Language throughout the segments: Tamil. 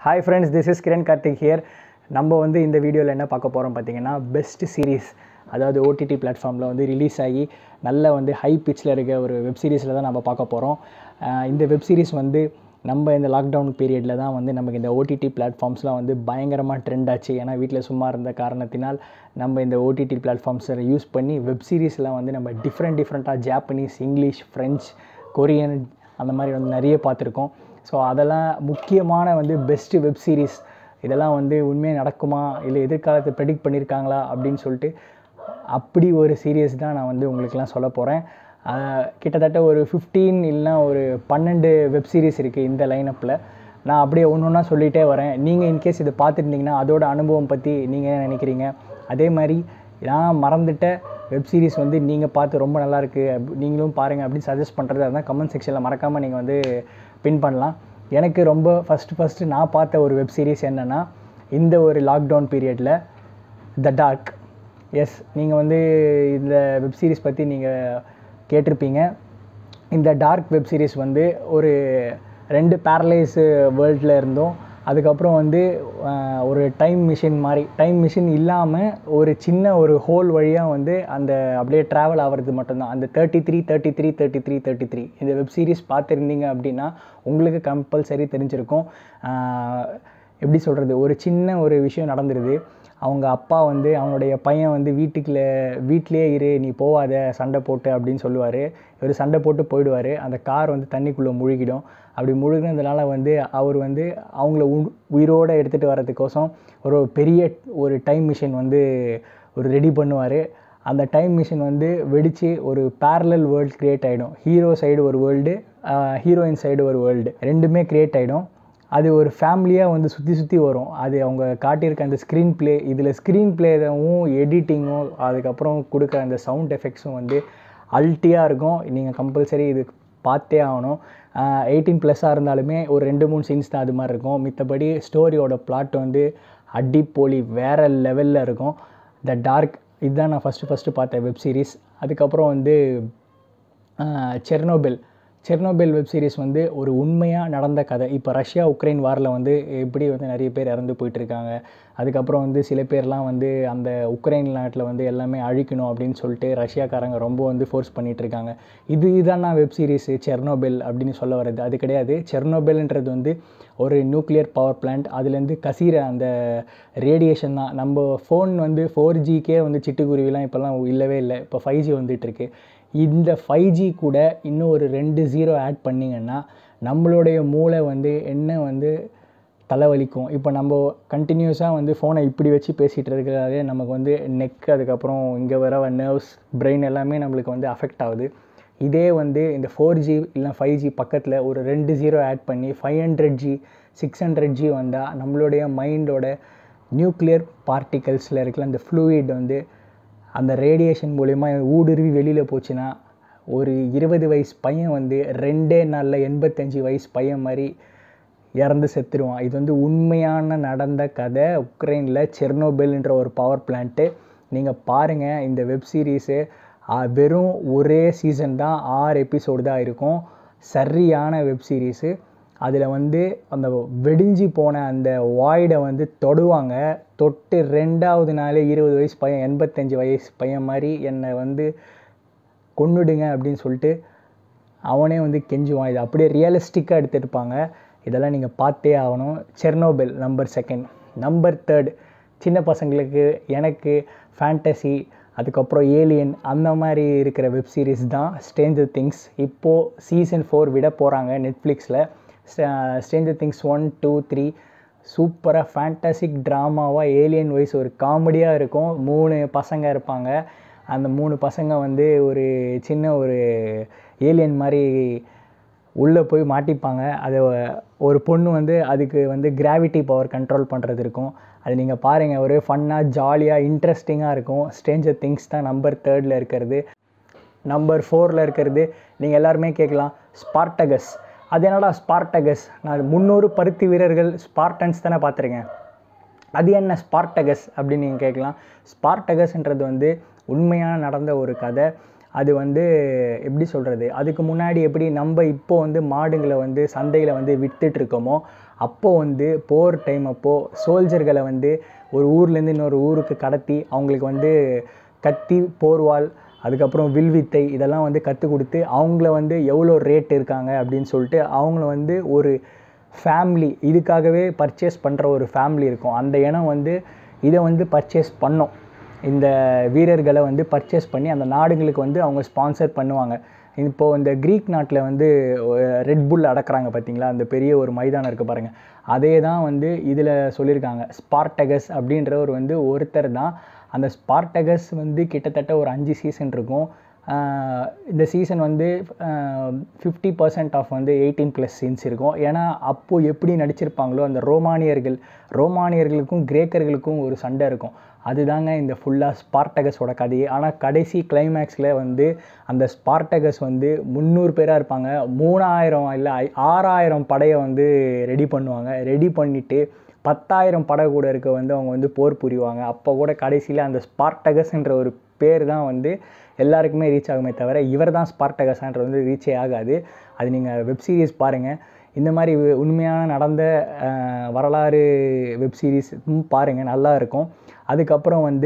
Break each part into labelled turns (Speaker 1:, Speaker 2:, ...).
Speaker 1: hi friends this is Kiran Karthik here நம்ம வந்து இந்த வீடியோவில் என்ன பார்க்க போகிறோம் பார்த்தீங்கன்னா பெஸ்ட் சீரிஸ் அதாவது ஓடிடி பிளாட்ஃபார்மில் வந்து ரிலீஸ் ஆகி நல்ல வந்து ஹை பிச்சில் இருக்க ஒரு வெப் சீரிஸில் தான் நம்ம பார்க்க போகிறோம் இந்த வெப் சீரிஸ் வந்து நம்ம இந்த லாக்டவுன் பீரியடில் தான் வந்து நமக்கு இந்த ஓடிடி பிளாட்ஃபார்ம்ஸ்லாம் வந்து பயங்கரமாக ட்ரெண்ட் ஆச்சு ஏன்னா வீட்டில் சும்மா இருந்த காரணத்தினால் நம்ம இந்த ஓடிடி பிளாட்ஃபார்ம்ஸை யூஸ் பண்ணி வெப் சீரிஸ்லாம் வந்து நம்ம டிஃப்ரெண்ட் டிஃப்ரெண்ட்டாக ஜாப்பனீஸ் இங்கிலீஷ் ஃப்ரெஞ்ச் கொரியன் அந்த மாதிரி வந்து நிறைய பார்த்துருக்கோம் ஸோ அதெல்லாம் முக்கியமான வந்து பெஸ்ட்டு வெப் சீரிஸ் இதெல்லாம் வந்து உண்மையாக நடக்குமா இல்லை எதிர்காலத்தை ப்ரெடிக்ட் பண்ணியிருக்காங்களா அப்படின்னு சொல்லிட்டு அப்படி ஒரு சீரியஸ் தான் நான் வந்து உங்களுக்குலாம் சொல்ல போகிறேன் கிட்டத்தட்ட ஒரு ஃபிஃப்டீன் இல்லைனா ஒரு பன்னெண்டு வெப் சீரிஸ் இருக்குது இந்த லைனப்பில் நான் அப்படியே ஒன்று ஒன்றா சொல்லிகிட்டே வரேன் நீங்கள் இன்கேஸ் இதை பார்த்துருந்தீங்கன்னா அதோட அனுபவம் பற்றி நீங்கள் என்ன நினைக்கிறீங்க அதே மாதிரி நான் மறந்துட்ட வெப் சீரிஸ் வந்து நீங்கள் பார்த்து ரொம்ப நல்லாயிருக்கு நீங்களும் பாருங்கள் அப்படின்னு சஜஸ்ட் பண்ணுறது அதுதான் கமெண்ட் செக்ஷனில் மறக்காமல் நீங்கள் வந்து பின் பண்ணலாம் எனக்கு ரொம்ப ஃபஸ்ட்டு ஃபஸ்ட்டு நான் பார்த்த ஒரு வெப் சீரிஸ் என்னென்னா இந்த ஒரு லாக்டவுன் பீரியடில் த டார்க் எஸ் நீங்கள் வந்து இந்த வெப் சீரிஸ் பற்றி நீங்கள் கேட்டிருப்பீங்க இந்த டார்க் வெப் சீரிஸ் வந்து ஒரு ரெண்டு பேரலைஸ் வேர்ல்டில் இருந்தோம் அதுக்கப்புறம் வந்து ஒரு டைம் மிஷின் மாதிரி டைம் மிஷின் இல்லாமல் ஒரு சின்ன ஒரு ஹோல் வழியாக வந்து அந்த அப்படியே ட்ராவல் ஆகிறது மட்டும்தான் அந்த thirty three thirty three thirty three thirty three இந்த வெப் சீரிஸ் பார்த்துருந்தீங்க அப்படின்னா உங்களுக்கு கம்பல்சரி தெரிஞ்சிருக்கும் எப்படி சொல்கிறது ஒரு சின்ன ஒரு விஷயம் நடந்துருது அவங்க அப்பா வந்து அவனுடைய பையன் வந்து வீட்டுக்குள்ள வீட்டிலே இரு நீ போவாத சண்டை போட்டு அப்படின்னு சொல்லுவார் இவர் சண்டை போட்டு போயிடுவார் அந்த கார் வந்து தண்ணிக்குள்ளே முழுகிடும் அப்படி முழுகினதுனால வந்து அவர் வந்து அவங்கள உ உயிரோடு எடுத்துகிட்டு வர்றதுக்கோசம் ஒரு பெரிய ஒரு டைம் மிஷின் வந்து ஒரு ரெடி பண்ணுவார் அந்த டைம் மிஷின் வந்து வெடித்து ஒரு பேரலல் வேர்ல்டு க்ரியேட் ஆகிடும் ஹீரோ சைடு ஒரு வேர்ல்டு ஹீரோயின் சைடு ஒரு வேர்ல்டு ரெண்டுமே க்ரியேட் ஆகிடும் அது ஒரு ஃபேமிலியாக வந்து சுற்றி சுற்றி வரும் அது அவங்க காட்டியிருக்க அந்த ஸ்க்ரீன் ப்ளே இதில் ஸ்க்ரீன் ப்ளேவும் எடிட்டிங்கும் அதுக்கப்புறம் கொடுக்குற அந்த சவுண்ட் எஃபெக்ட்ஸும் வந்து அல்ட்டியாக இருக்கும் நீங்கள் கம்பல்சரி இது பார்த்தே ஆகணும் எயிட்டீன் ப்ளஸ்ஸாக இருந்தாலுமே ஒரு ரெண்டு மூணு சீன்ஸ் தான் அது மாதிரி இருக்கும் மித்தபடி ஸ்டோரியோட பிளாட் வந்து அடிப்போலி வேறு லெவலில் இருக்கும் த டார்க் இதுதான் நான் ஃபஸ்ட்டு ஃபஸ்ட்டு பார்த்த வெப் சீரிஸ் அதுக்கப்புறம் வந்து செர்னோபில் செர்னோபெல் வெப் சீரிஸ் வந்து ஒரு உண்மையாக நடந்த கதை இப்போ ரஷ்யா உக்ரைன் வாரில் வந்து எப்படி வந்து நிறைய பேர் இறந்து போயிட்டுருக்காங்க அதுக்கப்புறம் வந்து சில பேர்லாம் வந்து அந்த உக்ரைன் நாட்டில் வந்து எல்லாமே அழிக்கணும் அப்படின்னு சொல்லிட்டு ரஷ்யாக்காரங்க ரொம்ப வந்து ஃபோர்ஸ் பண்ணிகிட்டு இருக்காங்க இது இதுதான் நான் வெப் சீரிஸு செர்னோபெல் அப்படின்னு சொல்ல வர்றது அது கிடையாது செர்னோபெல்ன்றது வந்து ஒரு நியூக்ளியர் பவர் பிளான்ட் அதுலேருந்து கசிகிற அந்த ரேடியேஷன் தான் நம்ம ஃபோன் வந்து ஃபோர் ஜிக்கே வந்து சிட்டுக்குருவிலாம் இப்போல்லாம் இல்லவே இல்லை இப்போ ஃபைவ் ஜி வந்துட்டுருக்கு இந்த ஃபைவ் ஜி கூட இன்னும் ஒரு ரெண்டு ஜீரோ ஆட் பண்ணிங்கன்னா நம்மளுடைய மூளை வந்து என்ன வந்து தலைவலிக்கும் இப்போ நம்ம கண்டினியூஸாக வந்து ஃபோனை இப்படி வச்சு பேசிகிட்டு இருக்கிறதாலே நமக்கு வந்து நெக் அதுக்கப்புறம் இங்கே வர நர்வ்ஸ் பிரெயின் எல்லாமே நம்மளுக்கு வந்து அஃபெக்ட் ஆகுது இதே வந்து இந்த ஃபோர் ஜி இல்லை ஃபைவ் ஜி பக்கத்தில் ஒரு ரெண்டு ஜீரோ ஆட் பண்ணி five hundred G six hundred G வந்தால் நம்மளுடைய மைண்டோட நியூக்ளியர் பார்ட்டிகல்ஸில் இருக்கிற அந்த ஃப்ளூயிட் வந்து அந்த ரேடியேஷன் மூலிமா ஊடுருவி வெளியில் போச்சுன்னா ஒரு இருபது வயசு பையன் வந்து ரெண்டே நாளில் எண்பத்தஞ்சு வயசு பையன் மாதிரி இறந்து செத்துருவான் இது வந்து உண்மையான நடந்த கதை உக்ரைனில் செர்னோபெல்ன்ற ஒரு பவர் பிளான்ட்டு நீங்கள் பாருங்கள் இந்த வெப் சீரீஸு வெறும் ஒரே சீசன் தான் ஆறு எபிசோடு தான் இருக்கும் சரியான வெப் சீரீஸு அதில் வந்து அந்த வெடிஞ்சு போன அந்த வாய்டை வந்து தொடுவாங்க தொட்டு ரெண்டாவது நாளே இருபது வயசு பையன் எண்பத்தஞ்சு வயசு பையன் மாதிரி என்னை வந்து கொண்டுடுங்க அப்படின்னு சொல்லிட்டு அவனே வந்து கெஞ்சுவான் இது அப்படியே ரியலிஸ்டிக்காக எடுத்துருப்பாங்க இதெல்லாம் நீங்கள் பார்த்தே ஆகணும் Chernobyl number second number third சின்ன பசங்களுக்கு எனக்கு ஃபேண்டசி அதுக்கப்புறம் ஏலியன் அந்த மாதிரி இருக்கிற வெப் சீரிஸ் தான் ஸ்டேஞ்சர் திங்ஸ் இப்போது சீசன் ஃபோர் விட போகிறாங்க நெட்ஃப்ளிக்ஸில் Stranger Things one two three சூப்பராக ஃபேண்டசிக் ட்ராமாவாக ஏலியன் வைஸ் ஒரு காமெடியாக இருக்கும் மூணு பசங்க இருப்பாங்க அந்த மூணு பசங்க வந்து ஒரு சின்ன ஒரு ஏலியன் மாதிரி உள்ளே போய் மாட்டிப்பாங்க அது ஒரு பொண்ணு வந்து அதுக்கு வந்து கிராவிட்டி பவர் கண்ட்ரோல் பண்ணுறது இருக்கும் அது நீங்கள் பாருங்கள் ஒரு ஃபன்னாக ஜாலியாக இன்ட்ரெஸ்டிங்காக இருக்கும் ஸ்டேஞ்சர் திங்ஸ் தான் நம்பர் தேர்டில் இருக்கிறது நம்பர் ஃபோரில் இருக்கிறது நீங்கள் எல்லாருமே கேட்கலாம் ஸ்பார்டகஸ் அது என்னடா ஸ்பார்டகஸ் நான் முந்நூறு பருத்தி வீரர்கள் ஸ்பார்டன்ஸ் தானே பார்த்துருக்கேன் அது என்ன ஸ்பார்டகஸ் அப்படின்னு நீங்கள் கேட்கலாம் ஸ்பார்டகஸ்ன்றது வந்து உண்மையான நடந்த ஒரு கதை அது வந்து எப்படி சொல்கிறது அதுக்கு முன்னாடி எப்படி நம்ம இப்போ வந்து மாடுங்களை வந்து சந்தையில் வந்து விற்றுட்ருக்கோமோ அப்போது வந்து போர் டைம் அப்போது சோல்ஜர்களை வந்து ஒரு ஊர்லேருந்து இன்னொரு ஊருக்கு கடத்தி அவங்களுக்கு வந்து கத்தி போர்வாள் அதுக்கப்புறம் வில்வித்தை இதெல்லாம் வந்து கற்றுக் கொடுத்து அவங்கள வந்து எவ்வளோ ரேட் இருக்காங்க அப்படின்னு சொல்லிட்டு அவங்கள வந்து ஒரு ஃபேமிலி இதுக்காகவே பர்ச்சேஸ் பண்ணுற ஒரு ஃபேமிலி இருக்கும் அந்த இனம் வந்து இதை வந்து பர்ச்சேஸ் பண்ணோம் இந்த வீரர்களை வந்து பர்ச்சேஸ் பண்ணி அந்த நாடுகளுக்கு வந்து அவங்க ஸ்பான்சர் பண்ணுவாங்க இப்போது இந்த க்ரீக் நாட்டில் வந்து ரெட் புல் அடக்குறாங்க பார்த்தீங்களா அந்த பெரிய ஒரு மைதானம் இருக்குது பாருங்கள் அதே தான் வந்து இதில் சொல்லியிருக்காங்க ஸ்பார்டகஸ் அப்படின்றவர் வந்து ஒருத்தர் தான் அந்த ஸ்பார்டகஸ் வந்து கிட்டத்தட்ட ஒரு அஞ்சு சீசன் இருக்கும் ஆஹ் இந்த சீசன் வந்து ஃபிஃப்டி பர்சன்ட் ஆஃப் வந்து எயிட்டீன் ப்ளஸ் சீன்ஸ் இருக்கும் ஏன்னா அப்போது எப்படி நடிச்சிருப்பாங்களோ அந்த ரோமானியர்கள் ரோமானியர்களுக்கும் கிரேக்கர்களுக்கும் ஒரு சண்டை இருக்கும் அதுதாங்க இந்த ஃபுல்லாக ஸ்பார்டகஸோட கதையே ஆனால் கடைசி கிளைமேக்ஸில் வந்து அந்த ஸ்பார்டகஸ் வந்து முந்நூறு பேராக இருப்பாங்க மூணாயிரம் இல்லை ஐ- ஆறாயிரம் படையை வந்து ரெடி பண்ணுவாங்க ரெடி பண்ணிவிட்டு பத்தாயிரம் படை கூட இருக்க வந்து அவங்க வந்து போர் புரிவாங்க அப்போ கூட கடைசியில் அந்த ஸ்பார்டகஸ்ன்ற ஒரு பேர் தான் வந்து எல்லாருக்குமே ரீச் ஆகுமே தவிர இவர் தான் ஸ்பார்டகஸ்ன்றது வந்து ரீச்சே ஆகாது அது நீங்கள் வெப் சீரிஸ் பாருங்கள் இந்த மாதிரி வு- உண்மையான நடந்த அஹ், வரலாறு வெப் சீரிஸ் பாருங்கள் நல்லா இருக்கும் அதுக்கப்புறம் வந்து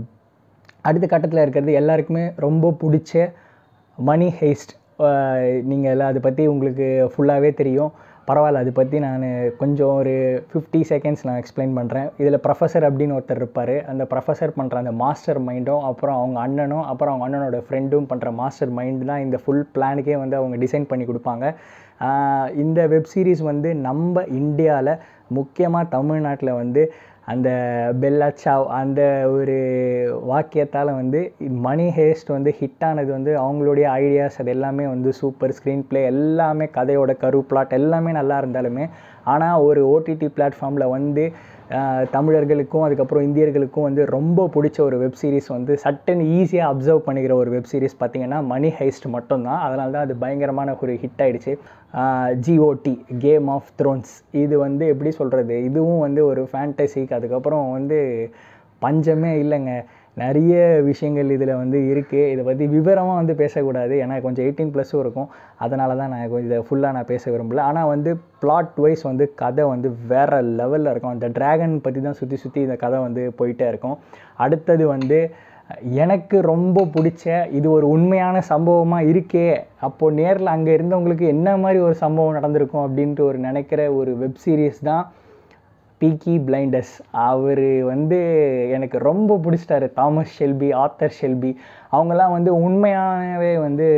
Speaker 1: அடுத்த கட்டத்தில் இருக்கிறது எல்லாருக்குமே ரொம்ப பிடிச்ச மணி ஹெய்ஸ்ட் நீங்கள் எல்லாம் அதை பற்றி உங்களுக்கு ஃபுல்லாகவே தெரியும் பரவாயில்ல அதை பற்றி நான் கொஞ்சம் ஒரு ஃபிஃப்டி செகண்ட்ஸ் நான் எக்ஸ்பிளைன் பண்ணுறேன் இதில் ப்ரொஃபஸர் அப்படின்னு ஒருத்தர் இருப்பார் அந்த ப்ரொஃபஸர் பண்ணுற அந்த மாஸ்டர் மைண்டும் அப்புறம் அவங்க அண்ணனும் அப்புறம் அவங்க அண்ணனோட ஃப்ரெண்டும் பண்ணுற மாஸ்டர் மைண்ட் தான் இந்த ஃபுல் பிளானுக்கே வந்து அவங்க டிசைன் பண்ணி கொடுப்பாங்க ஆஹ் இந்த வெப் சீரிஸ் வந்து நம்ம இந்தியாவில் முக்கியமாக தமிழ்நாட்டில் வந்து அந்த பெல்லா சாவ் அந்த ஒரு வாக்கியத்தால் வந்து மணி ஹேஸ்ட் வந்து ஹிட் ஆனது வந்து அவங்களுடைய ஐடியாஸ் அது எல்லாமே வந்து சூப்பர் ஸ்க்ரீன் ப்ளே எல்லாமே கதையோட கரு பிளாட் எல்லாமே நல்லா இருந்தாலுமே ஆனால் ஒரு ஓடிடி பிளாட்ஃபார்மில் வந்து ஆஹ், தமிழர்களுக்கும் அதுக்கப்புறம் இந்தியர்களுக்கும் வந்து ரொம்ப பிடிச்ச ஒரு வெப் சீரிஸ் வந்து சட்டுன்னு ஈஸியாக அப்சர்வ் பண்ணிக்கிற ஒரு வெப் சீரிஸ் பார்த்தீங்கன்னா மணி ஹைஸ்ட் மட்டும்தான் அதனால தான் அது பயங்கரமான ஒரு ஹிட் ஆயிடுச்சு ஜிஓடி கேம் ஆஃப் த்ரோன்ஸ் இது வந்து எப்படி சொல்கிறது இதுவும் வந்து ஒரு ஃபேண்டசிக்கு அதுக்கப்புறம் வந்து பஞ்சமே இல்லைங்க நிறைய விஷயங்கள் இதில் வந்து இருக்குது இதை பற்றி விவரமாக வந்து பேசக்கூடாது ஏன்னா கொஞ்சம் எயிட்டீன் ப்ளஸ்ஸும் இருக்கும் அதனால தான் நான் கொஞ்சம் இதை ஃபுல்லாக நான் பேச விரும்பல ஆனால் வந்து பிளாட் வைஸ் வந்து கதை வந்து வேறு லெவலில் இருக்கும் அந்த டிராகன் பற்றி தான் சுற்றி சுற்றி இந்த கதை வந்து போயிட்டே இருக்கும் அடுத்தது வந்து எனக்கு ரொம்ப பிடிச்ச இது ஒரு உண்மையான சம்பவமாக இருக்கே அப்போது நேரில் அங்கே இருந்தவங்களுக்கு என்ன மாதிரி ஒரு சம்பவம் நடந்திருக்கும் அப்படின்ட்டு ஒரு நினைக்கிற ஒரு வெப் சீரிஸ் தான் பீக்கி பிளைண்டர்ஸ் அவர் வந்து எனக்கு ரொம்ப பிடிச்சிட்டாரு தாமஸ் ஷெல்பி ஆத்தர் ஷெல்பி அவங்கெல்லாம் வந்து உண்மையானவே வந்து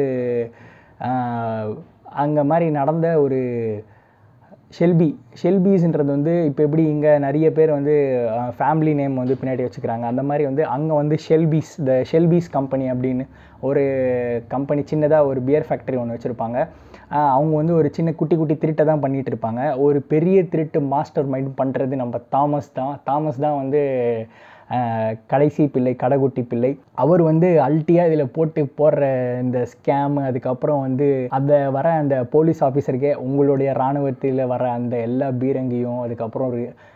Speaker 1: அங்கே மாதிரி நடந்த ஒரு ஷெல்பி ஷெல்பிஸ்ன்றது வந்து இப்போ எப்படி இங்கே நிறைய பேர் வந்து ஃபேமிலி நேம் வந்து பின்னாடி வச்சுக்கிறாங்க அந்த மாதிரி வந்து அங்கே வந்து ஷெல்பிஸ் த ஷெல்பிஸ் கம்பெனி அப்படின்னு ஒரு கம்பெனி சின்னதாக ஒரு பியர் ஃபேக்டரி ஒன்று வச்சுருப்பாங்க அவங்க வந்து ஒரு சின்ன குட்டி குட்டி திருட்டை தான் பண்ணிகிட்டு இருப்பாங்க ஒரு பெரிய திருட்டு மாஸ்டர் மைண்ட் பண்ணுறது நம்ம தாமஸ் தான் தாமஸ் தான் வந்து ஆஹ், கடைசி பிள்ளை கடைக்குட்டி பிள்ளை அவர் வந்து அல்ட்டியாக இதில் போட்டு போடுற இந்த ஸ்கேமு அதுக்கப்புறம் வந்து அந்த வர அந்த போலீஸ் ஆஃபீஸருக்கே உங்களுடைய இராணுவத்தில் வர அந்த எல்லா பீரங்கியும் அதுக்கப்புறம்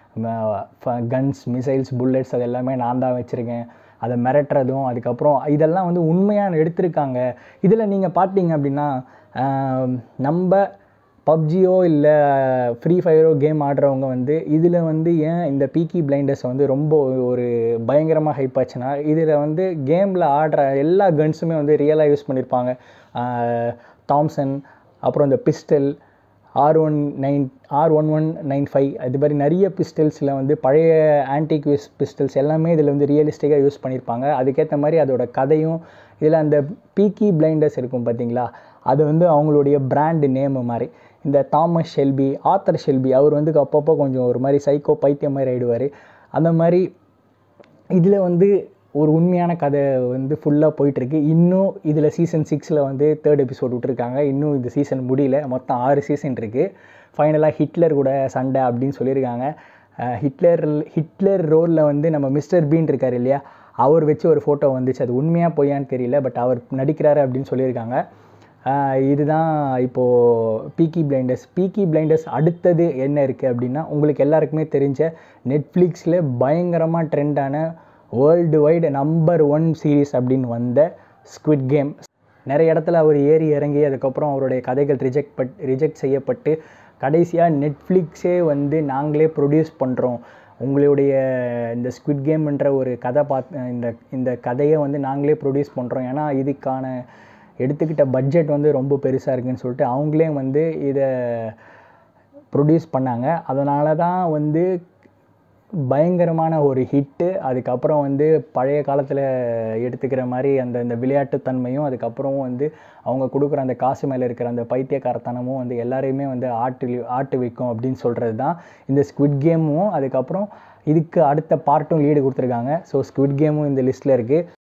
Speaker 1: கன்ஸ் மிசைல்ஸ் புல்லட்ஸ் அது எல்லாமே நான் தான் வச்சுருக்கேன் அதை மிரட்டுறதும் அதுக்கப்புறம் இதெல்லாம் வந்து உண்மையாக எடுத்திருக்காங்க இதில் நீங்கள் பார்த்தீங்க அப்படின்னா ஆஹ், நம்ம பப்ஜியோ இல்லை ஃப்ரீ ஃபயரோ கேம் ஆடுறவங்க வந்து இதில் வந்து ஏன் இந்த பீக்கி பிளைண்டர்ஸ் வந்து ரொம்ப ஒரு பயங்கரமாக ஹைப் ஆச்சுன்னா இதில் வந்து கேமில் ஆடுற எல்லா கன்ஸுமே வந்து ரியலாக யூஸ் பண்ணியிருப்பாங்க தாம்சன் அப்புறம் இந்த pistol R one nine R one one nine five அது மாதிரி நிறைய பிஸ்டல்ஸில் வந்து பழைய ஆன்டிக்யூஸ் பிஸ்டல்ஸ் எல்லாமே இதில் வந்து ரியலிஸ்டிக்காக யூஸ் பண்ணியிருப்பாங்க அதுக்கேற்ற மாதிரி அதோட கதையும் இதில் அந்த பீக்கி பிளைண்டர்ஸ் இருக்கும் பார்த்தீங்களா அது வந்து அவங்களுடைய பிராண்டு நேமு மாதிரி இந்த தாமஸ் ஷெல்பி ஆத்தர் ஷெல்பி அவர் வந்து அப்பப்போ கொஞ்சம் ஒரு மாதிரி சைக்கோ பைத்தியம் மாதிரி ஆயிடுவார் அந்த மாதிரி இதில் வந்து ஒரு உண்மையான கதை வந்து ஃபுல்லாக போயிட்டுருக்கு இன்னும் இதில் சீசன் சிக்ஸில் வந்து தேர்ட் எபிசோட் விட்ருக்காங்க இன்னும் இந்த சீசன் முடியல மொத்தம் ஆறு சீசன் இருக்குது ஃபைனலாக ஹிட்லர் கூட சண்டை அப்படின்னு சொல்லியிருக்காங்க அஹ் ஹிட்லர் ஹிட்லர் ரோலில் வந்து நம்ம மிஸ்டர் பீன் இருக்கார் இல்லையா அவர் வச்சு ஒரு ஃபோட்டோ வந்துச்சு அது உண்மையாக பொய்யான்னு தெரியல பட் அவர் நடிக்கிறாரு அப்படின்னு சொல்லியிருக்காங்க ஆஹ் இதுதான் இப்போது பீக்கி பிளைண்டர்ஸ் பீக்கி பிளைண்டர்ஸ் அடுத்தது என்ன இருக்குது அப்படின்னா உங்களுக்கு எல்லாருக்குமே தெரிஞ்ச நெட்ஃப்ளிக்ஸில் பயங்கரமாக ட்ரெண்டான world wide number one series அப்படின்னு வந்த ஸ்குவிட் கேம் நிறைய இடத்துல அவர் ஏறி இறங்கி அதுக்கப்புறம் அவருடைய கதைகள் ரிஜெக்ட் பட் ரிஜெக்ட் செய்யப்பட்டு கடைசியாக நெட்ஃப்ளிக்ஸே வந்து நாங்களே ப்ரொடியூஸ் பண்ணுறோம் உங்களுடைய இந்த ஸ்குவிட் கேம்ன்ற ஒரு கதை பாத் இந்த இந்த கதையை வந்து நாங்களே ப்ரொடியூஸ் பண்ணுறோம் ஏன்னா இதுக்கான எடுத்துக்கிட்ட பட்ஜெட் வந்து ரொம்ப பெருசாக இருக்குன்னு சொல்லிட்டு அவங்களே வந்து இதை ப்ரொடியூஸ் பண்ணாங்க அதனால தான் வந்து பயங்கரமான ஒரு ஹிட்டு அதுக்கப்புறம் வந்து பழைய காலத்தில் எடுத்துக்கிற மாதிரி அந்த இந்த விளையாட்டுத்தன்மையும் அதுக்கப்புறம் வந்து அவங்க கொடுக்குற அந்த காசு மேலே இருக்கிற அந்த பைத்தியக்காரத்தனமும் வந்து எல்லாரையுமே வந்து ஆட்டு ஆட்டு வைக்கும் அப்படின்னு சொல்கிறது தான் இந்த ஸ்குவிட் கேமும் அதுக்கப்புறம் இதுக்கு அடுத்த பார்ட்டும் லீடு கொடுத்துருக்காங்க ஸோ ஸ்குவிட் கேமும் இந்த லிஸ்ட்டில் இருக்குது